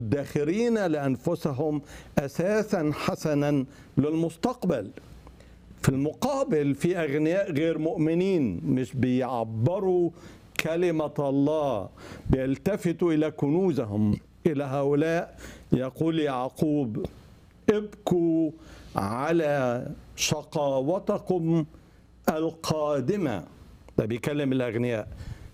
داخرين لانفسهم اساسا حسنا للمستقبل في المقابل في اغنياء غير مؤمنين مش بيعبروا كلمه الله بيلتفتوا الى كنوزهم الى هؤلاء يقول يعقوب ابكوا على شقاوتكم القادمه ده بيكلم الاغنياء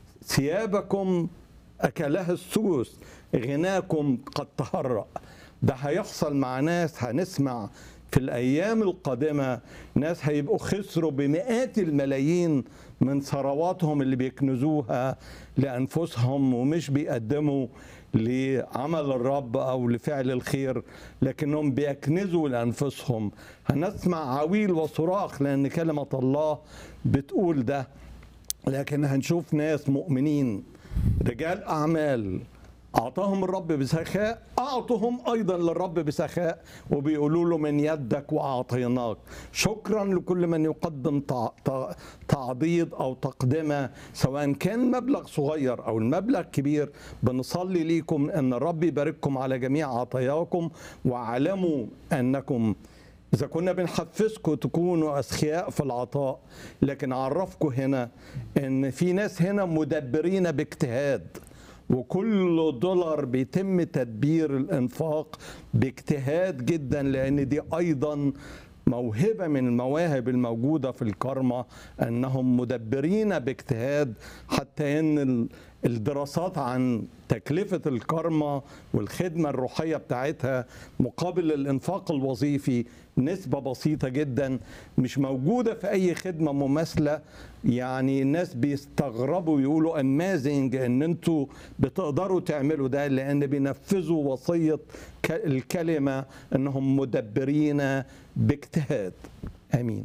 ثيابكم اكلها السوس غناكم قد تهرأ ده هيحصل مع ناس هنسمع في الايام القادمه ناس هيبقوا خسروا بمئات الملايين من ثرواتهم اللي بيكنزوها لانفسهم ومش بيقدموا لعمل الرب او لفعل الخير لكنهم بيكنزوا لانفسهم هنسمع عويل وصراخ لان كلمه الله بتقول ده لكن هنشوف ناس مؤمنين رجال اعمال اعطاهم الرب بسخاء اعطهم ايضا للرب بسخاء وبيقولوا له من يدك واعطيناك شكرا لكل من يقدم تع- تع- تعضيد او تقدمه سواء كان مبلغ صغير او المبلغ كبير بنصلي ليكم ان الرب يبارككم على جميع عطاياكم واعلموا انكم إذا كنا بنحفزكم تكونوا أسخياء في العطاء لكن أعرفكم هنا إن في ناس هنا مدبرين باجتهاد وكل دولار بيتم تدبير الإنفاق باجتهاد جدا لأن دي أيضا موهبة من المواهب الموجودة في الكرمة أنهم مدبرين باجتهاد حتى أن ال- الدراسات عن تكلفة الكرمة والخدمة الروحية بتاعتها مقابل الإنفاق الوظيفي نسبة بسيطة جدا مش موجودة في أي خدمة مماثلة يعني الناس بيستغربوا ويقولوا امازنج ان انتوا بتقدروا تعملوا ده لان بينفذوا وصية ك- الكلمة انهم مدبرين باجتهاد امين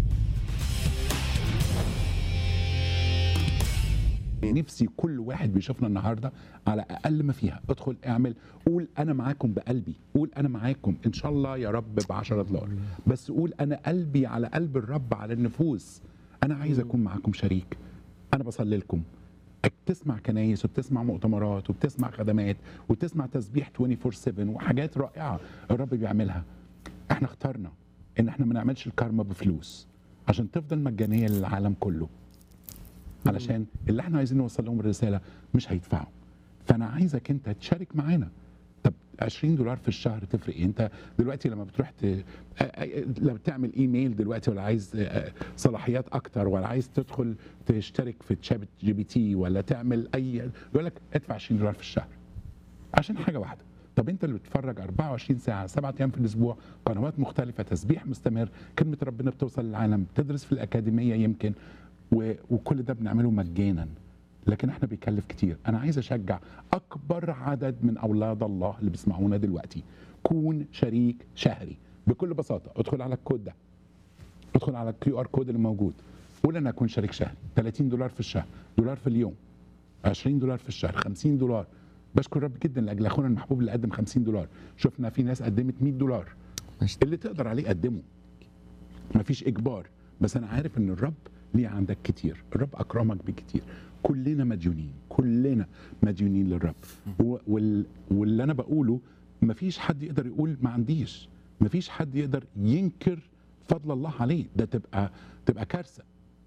نفسي كل واحد بيشوفنا النهارده على اقل ما فيها ادخل اعمل قول انا معاكم بقلبي قول انا معاكم ان شاء الله يا رب ب 10 دولار بس قول انا قلبي على قلب الرب على النفوس انا عايز اكون معاكم شريك انا بصلي لكم بتسمع كنايس وبتسمع مؤتمرات وبتسمع خدمات وبتسمع تسبيح 24 7 وحاجات رائعه الرب بيعملها احنا اخترنا ان احنا ما نعملش الكارما بفلوس عشان تفضل مجانيه للعالم كله علشان اللي احنا عايزين نوصل لهم الرساله مش هيدفعوا فانا عايزك انت تشارك معانا طب 20 دولار في الشهر تفرق ايه انت دلوقتي لما بتروح ت... آ- آ- لما بتعمل ايميل دلوقتي ولا عايز آ- صلاحيات اكتر ولا عايز تدخل تشترك في تشات جي بي تي ولا تعمل اي يقول لك ادفع 20 دولار في الشهر عشان حاجه واحده طب انت اللي بتتفرج 24 ساعه سبعة ايام في الاسبوع قنوات مختلفه تسبيح مستمر كلمه ربنا بتوصل للعالم بتدرس في الاكاديميه يمكن و... وكل ده بنعمله مجانا لكن احنا بيكلف كتير انا عايز اشجع اكبر عدد من اولاد الله اللي بيسمعونا دلوقتي كون شريك شهري بكل بساطه ادخل على الكود ده ادخل على الكيو ار كود اللي موجود قول انا اكون شريك شهري 30 دولار في الشهر دولار في اليوم 20 دولار في الشهر 50 دولار بشكر رب جدا لاجل اخونا المحبوب اللي قدم 50 دولار شفنا في ناس قدمت 100 دولار ماشي. اللي تقدر عليه قدمه مفيش اجبار بس انا عارف ان الرب ليه عندك كتير الرب اكرمك بكتير كلنا مديونين كلنا مديونين للرب و- وال... واللي انا بقوله مفيش حد يقدر يقول ما عنديش مفيش حد يقدر ينكر فضل الله عليه ده تبقى تبقى كارثه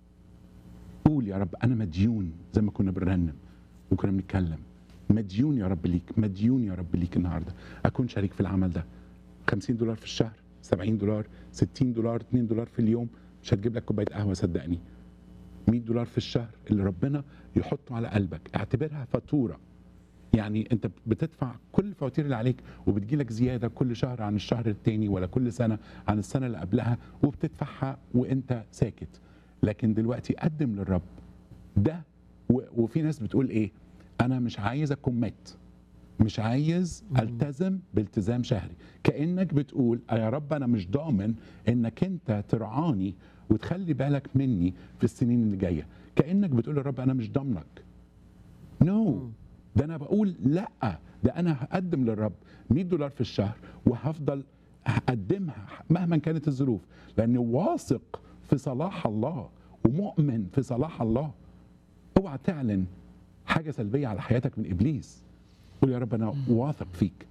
قول يا رب انا مديون زي ما كنا بنرنم وكنا بنتكلم مديون يا رب ليك مديون يا رب ليك النهارده اكون شريك في العمل ده 50 دولار في الشهر 70 دولار 60 دولار 2 دولار في اليوم مش هتجيب لك كوبايه قهوه صدقني 100 دولار في الشهر اللي ربنا يحطه على قلبك اعتبرها فاتوره يعني انت بتدفع كل الفواتير اللي عليك وبتجي لك زياده كل شهر عن الشهر التاني ولا كل سنه عن السنه اللي قبلها وبتدفعها وانت ساكت لكن دلوقتي قدم للرب ده و- وفي ناس بتقول ايه انا مش عايز اكمت مش عايز التزم بالتزام شهري كانك بتقول يا رب انا مش ضامن انك انت ترعاني وتخلي بالك مني في السنين اللي جايه كانك بتقول يا رب انا مش ضامنك نو no. ده انا بقول لا ده انا هقدم للرب 100 دولار في الشهر وهفضل اقدمها مهما كانت الظروف لاني واثق في صلاح الله ومؤمن في صلاح الله اوعى تعلن حاجه سلبيه على حياتك من ابليس قول يا رب انا واثق فيك